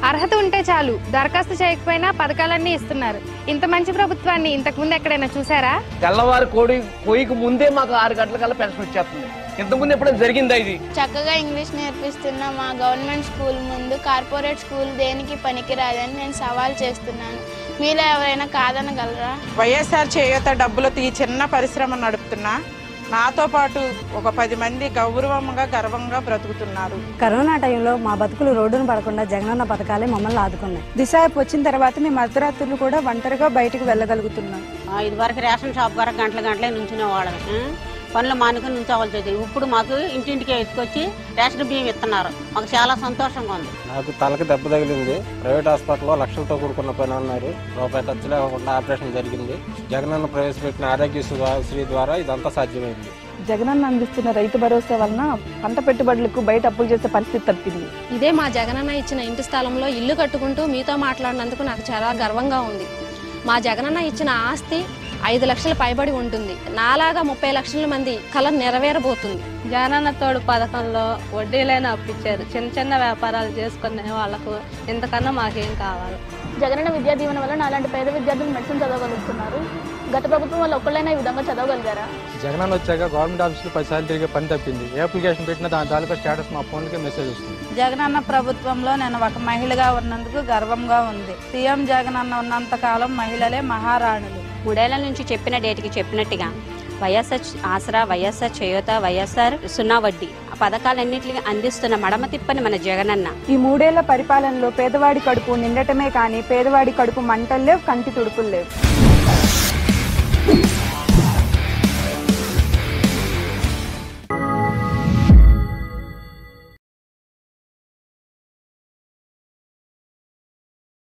అర్హత ఉంటే చాలు దరఖాస్తు చేయకపోయినా పథకాలన్నీ ఇస్తున్నారు ఇంత మంచి ప్రభుత్వాన్ని ఇంతకు ముందు ఎక్కడైనా చూసారా తెల్లవారు కోడి కోయికి ముందే మాకు ఆరు గంటల కల్లా పెన్షన్ వచ్చేస్తుంది ఇంతకుముందు ఎప్పుడైనా జరిగిందా ఇది చక్కగా ఇంగ్లీష్ నేర్పిస్తున్న మా గవర్నమెంట్ స్కూల్ ముందు కార్పొరేట్ స్కూల్ దేనికి పనికిరాదని నేను సవాల్ చేస్తున్నాను మీలో ఎవరైనా కాదనగలరా వైఎస్ఆర్ చేయూత డబ్బులతో ఈ చిన్న పరిశ్రమ నడుపుతున్నా నాతో పాటు ఒక పది మంది గౌరవంగా గర్వంగా బ్రతుకుతున్నారు కరోనా టైంలో మా బతుకులు రోడ్డున పడకుండా జగనన్న పథకాలే మమ్మల్ని ఆదుకున్నాయి దిశ యాప్ వచ్చిన తర్వాత మేము అర్ధరాత్రులు కూడా ఒంటరిగా బయటకు వెళ్ళగలుగుతున్నాం ఇది వరకు రేషన్ షాప్ వరకు గంటల గంటలే నుంచునే వాళ్ళం పనులు మానుకొని నుంచోవాల్సి వచ్చేది ఇప్పుడు మాకు ఇంటింటికి ఎత్తుకొచ్చి రేషన్ బియ్యం ఇస్తున్నారు మాకు చాలా సంతోషంగా ఉంది నాకు తలకి దెబ్బ తగిలింది ప్రైవేట్ హాస్పిటల్లో లక్షలతో కూడుకున్న పని అన్నారు రూపాయి ఖర్చు లేకుండా ఆపరేషన్ జరిగింది జగనన్న ప్రవేశపెట్టిన ఆరోగ్యశ్రీ శ్రీ ద్వారా ఇదంతా సాధ్యమైంది జగనన్న అందిస్తున్న రైతు భరోసా వలన పంట పెట్టుబడులకు బయట అప్పులు చేసే పరిస్థితి తప్పింది ఇదే మా జగనన్న ఇచ్చిన ఇంటి స్థలంలో ఇల్లు కట్టుకుంటూ మీతో మాట్లాడినందుకు నాకు చాలా గర్వంగా ఉంది మా జగనన్న ఇచ్చిన ఆస్తి ఐదు లక్షల పైబడి ఉంటుంది నాలాగా ముప్పై లక్షల మంది కళ నెరవేరబోతుంది జగనన్న తోడు పథకంలో వడ్డీలైనా అప్పించారు చిన్న చిన్న వ్యాపారాలు చేసుకునే వాళ్ళకు ఇంతకన్నా మాకేం కావాలి జగనన్న విద్యా దీవెన వల్ల నాలాంటి పేద విద్యార్థులు మెడిసిన్ చదవగలుగుతున్నారు గత ప్రభుత్వం వల్ల ఒక్కళ్ళైనా ఈ విధంగా చదవగలిగారా జగనన్న వచ్చాక గవర్నమెంట్ ఆఫీసులో పదిసార్లు తిరిగే పని తప్పింది ఏ అప్లికేషన్ పెట్టినా దాని తాలూకా స్టేటస్ మా ఫోన్కి మెసేజ్ వస్తుంది జగనన్న ప్రభుత్వంలో నేను ఒక మహిళగా ఉన్నందుకు గర్వంగా ఉంది సీఎం జగనన్న ఉన్నంత కాలం మహిళలే మహారాణులు మూడేళ్ల నుంచి చెప్పిన డేట్కి చెప్పినట్టుగా వైఎస్ఆర్ ఆసరా వైఎస్ఆర్ చేయూత వైఎస్ఆర్ సున్నా వడ్డీ ఆ పథకాలన్నింటినీ అందిస్తున్న మడమ తిప్పని మన జగనన్న ఈ మూడేళ్ల పరిపాలనలో పేదవాడి కడుపు నిండటమే కానీ పేదవాడి కడుపు మంటలు లేవు కంటి తుడుపులు లేవు